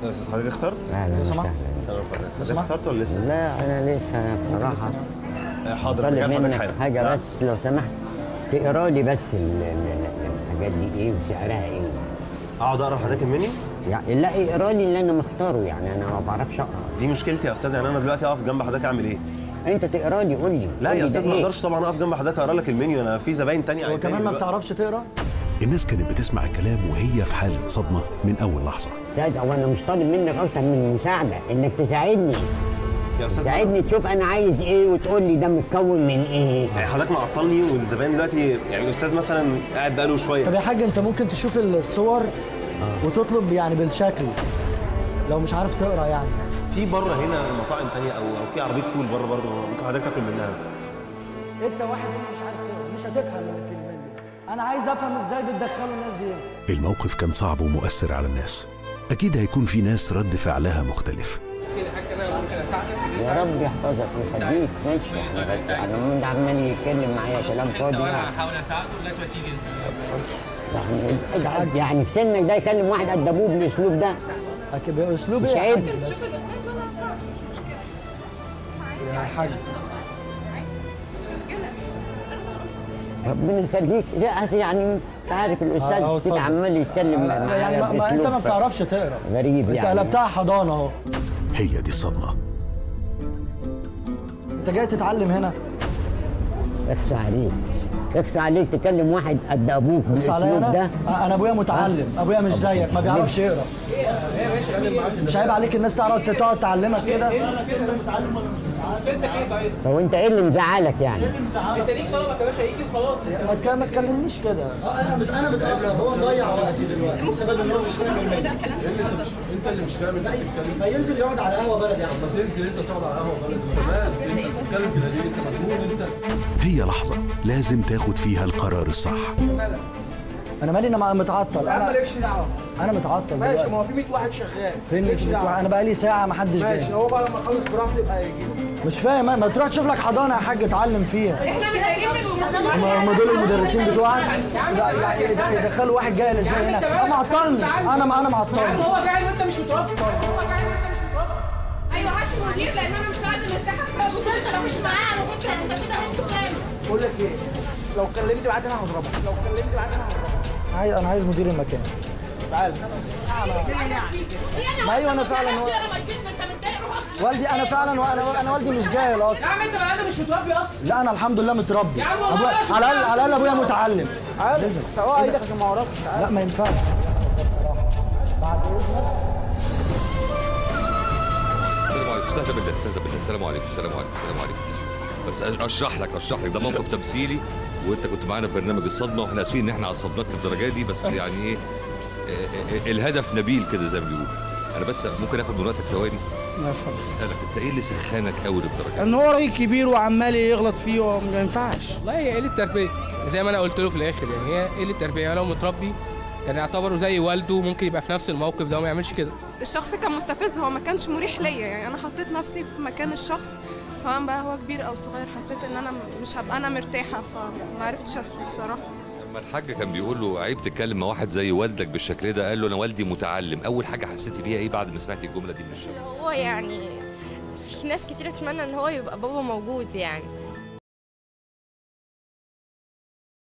استاذ حضرتك اخترت؟ اهلا سمحت. وسهلا تمام حضرتك حضرتك اخترت ولا لسه؟ لا انا لسه بصراحه آه، حاضر طالب رجع حضرتك منك حالا حاجه نعم. بس لو سمحت تقرا لي بس ال- ال- ال- الحاجات دي ايه وسعرها ايه اقعد اقرا لحضرتك المنيو؟ يعني لا اقرا لي اللي انا مختاره يعني انا ما بعرفش اقرا دي مشكلتي يا استاذ يعني انا دلوقتي اقف جنب حضرتك اعمل ايه؟ انت تقرا لي قول لي لا قول يا لي استاذ ده ما إيه؟ اقدرش طبعا اقف جنب حضرتك اقرا لك المنيو انا في زباين تانية عايزاني وكمان ما دلوقتي. بتعرفش تقرا الناس كانت بتسمع الكلام وهي في حالة صدمة من أول لحظة سعد هو انا مش طالب منك اكتر من مساعده انك تساعدني يا استاذ تساعدني تشوف انا عايز ايه وتقول لي ده متكون من ايه يعني حضرتك معطلني والزبائن دلوقتي يعني الاستاذ مثلا قاعد بقاله طب شويه يا حاج انت ممكن تشوف الصور وتطلب يعني بالشكل لو مش عارف تقرا يعني في بره هنا مطاعم تانية او او في عربيه فول بره برضه ممكن حضرتك تاكل منها انت واحد هنا مش عارف تقرا مش هتفهم اللي في المنيو انا عايز افهم ازاي بتدخلوا الناس دي هنا الموقف كان صعب ومؤثر على الناس أكيد هيكون في ناس رد فعلها مختلف يا رب يحفظك ويخليك ماشي يعني بس انا من ده عمال يتكلم معايا كلام فاضي وانا يعني. هحاول اساعده لغايه ما تيجي انت يعني يعني في سنك ده يكلم واحد قد ابوه بالاسلوب ده لكن باسلوب مش ايه يا عيب. حاج بس يا حاج ربنا يخليك لا أصل يعني انت عارف آه، آه، الاستاذ اتفضل. كده عمال يتكلم معايا يعني ما, ما انت بأسلوب ما بتعرفش تقرا غريب انت يعني قلبتها حضانه اهو هي دي الصدمة انت جاي تتعلم هنا اخشى عليك اخشى عليك تكلم واحد قد ابوك بص عليا بالاسلوب انا ده انا ابويا متعلم ابويا مش زيك ما بيعرفش يقرا مش عيب عليك الناس تعرف تقعد تعلمك كده مشكلتك ايه طيب؟ طب انت ايه اللي مزعلك يعني انت ليك طلبك يا باشا يجي وخلاص ما تك- ما تكلمنيش كده انا بت... انا متاخر هو مضيع وقتي دلوقتي بسبب ان هو مش فاهم المنيو انت اللي مش فاهم انت بتتكلم هينزل يقعد على قهوه بلدي احسن ما تنزل انت تقعد على القهوه بلد زمان انت بتتكلم كده ليه انت مجنون انت هي لحظة لازم تاخد فيها القرار الصح انا مالي انا متعطل انا مالكش دعوه انا متعطل ماشي دلوقتي. ما هو في 100 واحد شغال فين مالكش ال- دعوه انا بقى لي ساعه ما حدش ماشي جاي هو بقى لما يخلص براحته يبقى يجي مش فاهم ما تروح تشوف لك حضانه يا حاج اتعلم فيها احنا محتاجين من هم هم دول المدرسين بتوعك لا، يعني يد- يدخلوا واحد جاهل ازاي هنا انا معطلني انا انا يا عم معطلني هو جاهل وانت مش متربي هو جاهل وانت مش متربي ايوه هات المدير لان انا مش قاعده مرتاحه بسبب انت لو مش معاه على فكره انت كده انتوا كام بقول لك ايه لو كلمت بعد انا هضربك لو كلمت بعد انا هضربك عايز انا عايز مدير المكان تعال يعني ما أيوة أنا فعلاً هو- ما تجيش ما انت متضايق روح اقف. والدي انا فعلا انا انا والدي مش جاهل يا اصلا عم انت بني ادم مش متربي اصلا لا انا الحمد لله متربي يا عم والله أبويا- بلاش على الاقل الكلام على الاقل ابويا متعلم تعال اوعى ايدك عشان ما اعرفش تعال لا ما ينفعش بعد اذنك السلام عليكم استهدى بالله استهدى بالله السلام عليكم السلام عليكم السلام عليكم بس أ- اشرح لك اشرح لك ده موقف تمثيلي وانت كنت معانا في برنامج الصدمه واحنا اسفين ان احنا عصبناك للدرجه دي بس يعني ايه آه، آه، الهدف نبيل كده زي ما بيقولوا انا بس ممكن اخد من وقتك ثواني ما يفهمش اسالك انت ايه اللي سخنك قوي للدرجه ان هو راجل كبير وعمال يغلط فيه وما ينفعش والله هي قله تربيه زي ما انا قلت له في الاخر يعني هي قله تربيه يعني لو متربي كان يعتبره زي والده ممكن يبقى في نفس الموقف ده وما يعملش كده الشخص كان مستفز هو ما كانش مريح ليا يعني انا حطيت نفسي في مكان الشخص سواء بقى هو كبير او صغير حسيت ان انا مش هبقى انا مرتاحه فما عرفتش اسكت بصراحه لما الحاج كان بيقول له عيب تتكلم مع واحد زي والدك بالشكل ده قال له انا والدي متعلم اول حاجه حسيتي بيها ايه بعد ما سمعتي الجمله دي من الشاب هو يعني في ناس كتير اتمنى ان هو يبقى بابا موجود يعني